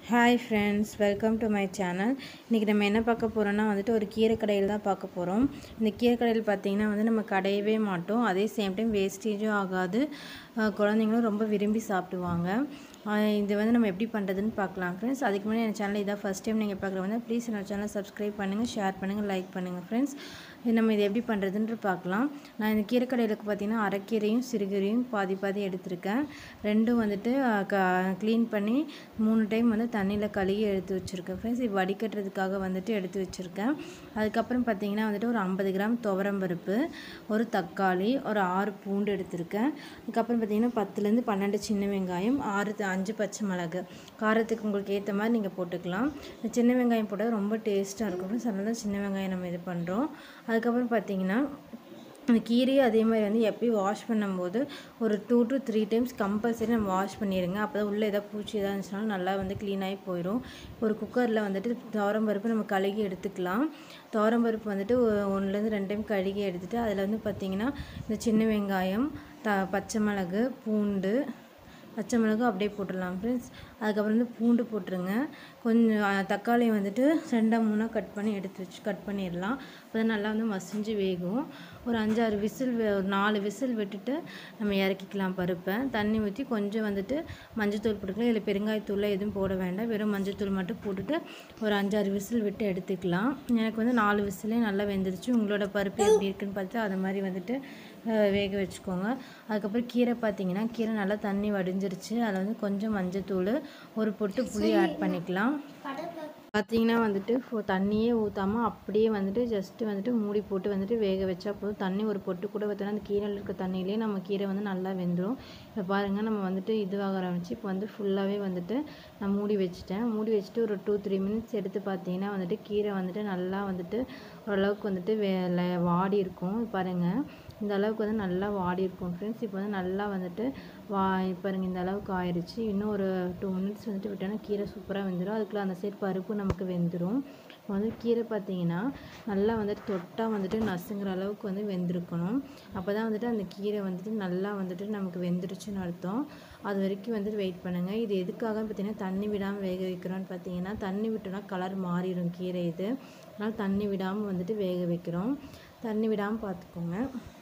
hi friends welcome to my channel இன்றைக்கி நம்ம என்ன பார்க்க போகிறோம்னா வந்துட்டு ஒரு கீரை கடையில் தான் பார்க்க போகிறோம் இந்த கீரை கடையில் பார்த்திங்கன்னா வந்து நம்ம கடையவே மாட்டோம் அதே சேம் டைம் வேஸ்டேஜும் ஆகாது அஹ் குழந்தைங்களும் ரொம்ப விரும்பி சாப்பிடுவாங்க அஹ் இது வந்து நம்ம எப்படி பண்ணுறதுன்னு பார்க்கலாம் ஃப்ரெண்ட்ஸ் அதுக்கு முன்னாடி என் சேனல் இதான் ஃபஸ்ட் டைம் நீங்கள் பார்க்குறவங்க ப்ளீஸ் என்னோட சேனல் சப்ஸ்கிரைப் பண்ணுங்கள் ஷேர் பண்ணுங்கள் லைக் பண்ணுங்கள் ஃப்ரெண்ட்ஸ் நம்ம இது எப்படி பண்ணுறதுன்ட்டு பார்க்கலாம் நான் இந்த கீரை கடையிலுக்கு பார்த்தீங்கன்னா அரைக்கீரையும் சிறுகீரையும் பாதி பாதி எடுத்திருக்கேன் ரெண்டும் வந்துட்டு அஹ், க க்ளீன் பண்ணி மூணு டைம் வந்து தண்ணியில் கழுகி எடுத்து வச்சுருக்கேன் ஃப்ரெண்ட்ஸ் இது வடிகட்டுறதுக்காக வந்துட்டு எடுத்து வச்சுருக்கேன் அதுக்கப்புறம் பார்த்தீங்கன்னா வந்துட்டு ஒரு ஐம்பது கிராம் துவரம்பருப்பு ஒரு தக்காளி ஒரு ஆறு பூண்டு எடுத்திருக்கேன் அதுக்கப்புறம் பார்த்தீங்கன்னா பத்துலேருந்து பன்னெண்டு சின்ன வெங்காயம் ஆறு த- அஞ்சு பச்சை மிளகு காரத்துக்கு உங்களுக்கு ஏற்ற மாதிரி நீங்கள் போட்டுக்கலாம் இந்த சின்ன வெங்காயம் போட்டால் ரொம்ப டேஸ்ட்டாக இருக்கும் ஃப்ரெண்ட்ஸ் அதனால தான் சின்ன வெங்காயம் நம்ம இது பண்ணுறோம் அதுக்கப்புறம் பார்த்தீங்கன்னா அந்த கீரையும் அதே மாதிரி வந்து எப்பயும் வாஷ் பண்ணும்போது ஒரு two to three times compulsory நம்ம வாஷ் பண்ணிடுங்க அப்போ தான் உள்ளே ஏதாவது பூச்சி ஏதாவது இருந்துச்சுனாலும் நல்லா வந்து க்ளீன் ஆகி போயிடும் ஒரு குக்கரில் வந்துட்டு துவரம்பருப்பு நம்ம கழுகி எடுத்துக்கலாம் துவரம்பருப்பு வந்துட்டு ஒ- ஒன்றுலேருந்து ரெண்டு டைம் கழுகி எடுத்துட்டு அதில் வந்து பார்த்திங்கன்னா இந்த சின்ன வெங்காயம் த பச்சை மிளகு பூண்டு பச்சை மிளகு அப்படியே போட்டுடலாம் ஃப்ரெண்ட்ஸ் அதுக்கப்புறம் வந்து பூண்டு போட்டுருங்க கொஞ்சம் அஹ், தக்காளி வந்துட்டு ரெண்டாக மூணாக கட் பண்ணி எடுத்து வச்சு கட் பண்ணிடலாம் அப்போ தான் நல்லா வந்து மசிஞ்சு வேகும் ஒரு அஞ்சாறு விசில் ஒரு நாலு விசில் விட்டுட்டு நம்ம இறக்கிக்கலாம் பருப்பை தண்ணி ஊற்றி கொஞ்சம் வந்துட்டு மஞ்சத்தூள் போட்டுக்கலாம் இதில் பெருங்காயத்தூள்லாம் எதுவும் போட வேண்டாம் வெறும் மஞ்சத்தூள் மட்டும் போட்டுட்டு ஒரு அஞ்சாறு விசில் விட்டு எடுத்துக்கலாம் எனக்கு வந்து நாலு விசிலே நல்லா வெந்துருச்சு உங்களோட பருப்பு எப்படி இருக்குன்னு பார்த்து அது மாதிரி வந்துட்டு அஹ், வேக வச்சுக்கோங்க அதுக்கப்புறம் கீரை பார்த்தீங்கன்னா கீரை நல்லா தண்ணி வடிஞ்சிருச்சு அதில் வந்து கொஞ்சம் மஞ்சத்தூள் ஒரு பொட்டு புளி ஆட் பண்ணிக்கலாம் பார்த்தீங்கன்னா வந்துட்டு ஃபோ- தண்ணியே ஊற்றாமல் அப்படியே வந்துட்டு ஜஸ்ட்டு வந்துட்டு மூடி போட்டு வந்துட்டு வேக வச்சா போதும் தண்ணி ஒரு பொட்டு கூட ஊற்றினா அந்த கீரையில் இருக்க தண்ணியிலே நம்ம கீரை வந்து நல்லா வெந்துடும் இப்போ பாருங்கள் நம்ம வந்துட்டு இதுவாக ஆரம்பிச்சு இப்போ வந்து ஃபுல்லாகவே வந்துட்டு நான் மூடி வச்சுட்டேன் மூடி வச்சுட்டு ஒரு டூ த்ரீ மினிட்ஸ் எடுத்து பார்த்தீங்கன்னா வந்துட்டு கீரை வந்துட்டு நல்லா வந்துட்டு ஓரளவுக்கு வந்துட்டு வே ல- வாடி இருக்கும் பாருங்கள் இந்த அளவுக்கு வந்து நல்லா வாடி இருக்கும் ஃப்ரெண்ட்ஸ் இப்போ வந்து நல்லா வந்துட்டு வா பாருங்க இந்த அளவுக்கு ஆயிடுச்சு இன்னும் ஒரு டூ மினிட்ஸ் வந்துட்டு விட்டோன்னா கீரை சூப்பராக வெந்துடும் அதுக்குள்ள அந்த சைடு பருப்பு நமக்கு வெந்துடும் இப்போ வந்து கீரை பார்த்தீங்கன்னா நல்லா வந்துட்டு தொட்டால் வந்துட்டு நசுங்கிற அளவுக்கு வந்து வெந்திருக்கணும் அப்போ தான் வந்துட்டு அந்த கீரை வந்துட்டு நல்லா வந்துட்டு நமக்கு வெந்துருச்சுன்னு அர்த்தம் அது வரைக்கும் வந்துட்டு வெயிட் பண்ணுங்கள் இது எதுக்காக பார்த்தீங்கன்னா தண்ணி விடாமல் வேக வைக்கிறோம்னு பார்த்தீங்கன்னா தண்ணி விட்டோன்னா கலர் மாறிடும் கீரை இது அதனால் தண்ணி விடாமல் வந்துட்டு வேக வைக்கிறோம் தண்ணி விடாமல் பார்த்துக்கோங்க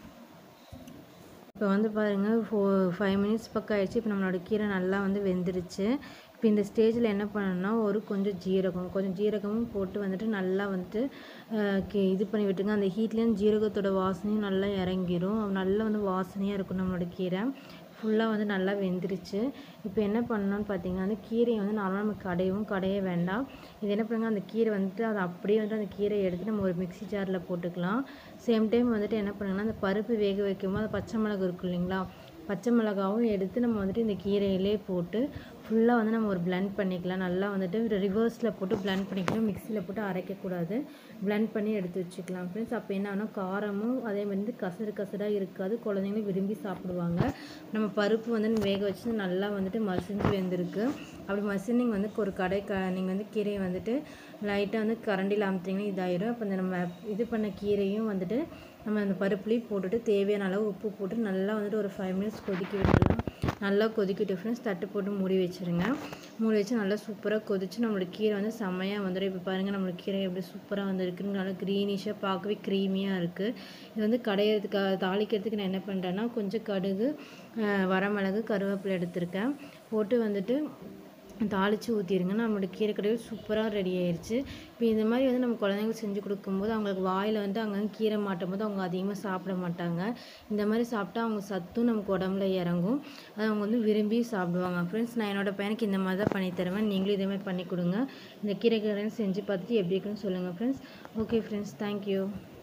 இப்போ வந்து பாருங்கள் ஃபோ ஃபைவ் மினிட்ஸ் பக்கம் ஆயிடுச்சு இப்போ நம்மளோட கீரை நல்லா வந்து வெந்துருச்சு இப்போ இந்த ஸ்டேஜில் என்ன பண்ணணும்னா ஒரு கொஞ்சம் ஜீரகம் கொஞ்சம் ஜீரகமும் போட்டு வந்துட்டு நல்லா வந்துட்டு அஹ், கி- இது பண்ணி விட்டுங்க அந்த ஹீட்லேயும் ஜீரகத்தோட வாசனையும் நல்லா இறங்கிரும் நல்லா வந்து வாசனையாக இருக்கும் நம்மளோட கீரை ஃபுல்லாக வந்து நல்லா வெந்துருச்சு இப்போ என்ன பண்ணணும்னு பார்த்தீங்கன்னா அந்த கீரையை வந்து நார்மலாக நம்ம கடையவும் கடைய வேண்டாம் இது என்ன பண்ணுங்க அந்த கீரை வந்துட்டு அதை அப்படியே வந்து அந்த கீரையை எடுத்து நம்ம ஒரு மிக்ஸி ஜாரில் போட்டுக்கலாம் சேம் டைம் வந்துட்டு என்ன பண்ணுங்கன்னா அந்த பருப்பு வேக வைக்கும்போது அந்த பச்சை மிளகு இருக்கும் இல்லைங்களா பச்சை மிளகாவும் எடுத்து நம்ம வந்துட்டு இந்த கீரையிலே போட்டு ஃபுல்லாக வந்து நம்ம ஒரு blend பண்ணிக்கலாம் நல்லா வந்துட்டு ரிவர்ஸில் போட்டு blend பண்ணிக்கலாம் மிக்சியில் போட்டு அரைக்கக்கூடாது blend பண்ணி எடுத்து வச்சுக்கலாம் ஃப்ரெண்ட்ஸ் அப்போ என்ன ஆகும் காரமும் அதே மாதிரி வந்து கசடு கசடாக இருக்காது குழந்தைங்களும் விரும்பி சாப்பிடுவாங்க நம்ம பருப்பு வந்து வேக வச்சு நல்லா வந்துட்டு மசிஞ்சு வெந்திருக்கு அப்படி மசினிங் வந்து ஒரு கடை க நீங்கள் வந்து கீரையை வந்துட்டு லைட்டாக வந்து கரண்டியில் அமுத்திங்கன்னா இதாயிரும் அப்போ இந்த நம்ம இது பண்ண கீரையும் வந்துட்டு நம்ம அந்த பருப்புலேயும் போட்டுட்டு தேவையான அளவு உப்பு போட்டு நல்லா வந்துட்டு ஒரு ஃபைவ் மினிட்ஸ் கொதிக்க விட்டுடலாம் நல்லா கொதிக்கட்டும் ஃப்ரெண்ட்ஸ் தட்டு போட்டு மூடி வச்சுருங்க மூடி வச்சு நல்லா சூப்பராக கொதிச்சு நம்மளோட கீரை வந்து செம்மையாக வந்துடும் இப்போ பாருங்கள் நம்மளோட கீரை எப்படி சூப்பராக வந்துருக்குன்னு நல்லா க்ரீனிஷாக பார்க்கவே க்ரீமியாக இருக்குது இது வந்து கடையிறதுக்காக தாளிக்கிறதுக்கு நான் என்ன பண்ணுறேன்னா கொஞ்சம் கடுகு அஹ், வரமிளகு கருவேப்பிலை எடுத்திருக்கேன் போட்டு வந்துட்டு தாளித்து ஊற்றிடுங்க நம்மளோட கீரை கடையில் சூப்பராக ரெடி ஆயிருச்சு இப்போ இந்த மாதிரி வந்து நம்ம குழந்தைங்களுக்கு செஞ்சு கொடுக்கும்போது அவங்களுக்கு வாயில் வந்து அங்கங்கே கீரை மாட்டும் போது அவங்க அதிகமாக சாப்பிட மாட்டாங்க இந்த மாதிரி சாப்பிட்டா அவங்க சத்தும் நமக்கு உடம்புல இறங்கும் அது அவங்க வந்து விரும்பி சாப்பிடுவாங்க ஃப்ரெண்ட்ஸ் நான் என்னோட பையனுக்கு இந்த மாதிரி தான் பண்ணி தருவேன் நீங்களும் இதே மாதிரி பண்ணி கொடுங்க இந்த கீரை கடையில் செஞ்சு பார்த்துட்டு எப்படி இருக்குன்னு சொல்லுங்கள் ஃப்ரெண்ட்ஸ் ஓகே ஃப்ரெண்ட்ஸ் தேங்க்யூ